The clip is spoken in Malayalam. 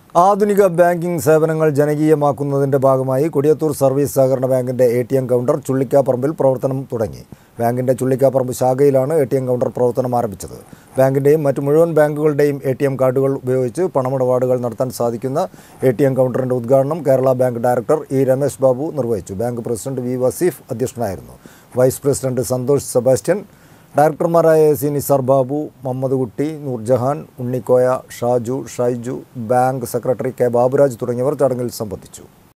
ആധുനിക ബാങ്കിംഗ് സേവനങ്ങൾ ജനകീയമാക്കുന്നതിന്റെ ഭാഗമായി കൊടിയത്തൂർ സർവീസ് സഹകരണ ബാങ്കിന്റെ എ ടി എം കൗണ്ടർ ചുള്ളിക്കാപ്പറമ്പിൽ പ്രവർത്തനം തുടങ്ങി ബാങ്കിന്റെ ചുള്ളിക്കാപ്പറമ്പ് ശാഖയിലാണ് എ ടി എം കൗണ്ടർ പ്രവർത്തനം ആരംഭിച്ചത് ബാങ്കിന്റെയും മറ്റു മുഴുവൻ ബാങ്കുകളുടെയും എ ടി എം കാർഡുകൾ ഉപയോഗിച്ച് പണമിടപാടുകൾ നടത്താൻ സാധിക്കുന്ന എ ടി എം കൗണ്ടറിന്റെ ഉദ്ഘാടനം Kerala bank director E Ramesh Babu നിർവഹിച്ചു ബാങ്ക് പ്രസിഡന്റ് വി വസീഫ് അധ്യക്ഷനായിരുന്നു വൈസ് പ്രസിഡന്റ് സന്തോഷ് സെബാസ്റ്റ്യൻ ഡയറക്ടർമാരായ C Nisar Babu Muhammad Kutty Noorjahan Unnikoya Shaju Shaiju bank secretary K Baburaj തുടങ്ങിയവർ ചടങ്ങിൽ സംബന്ധിച്ചു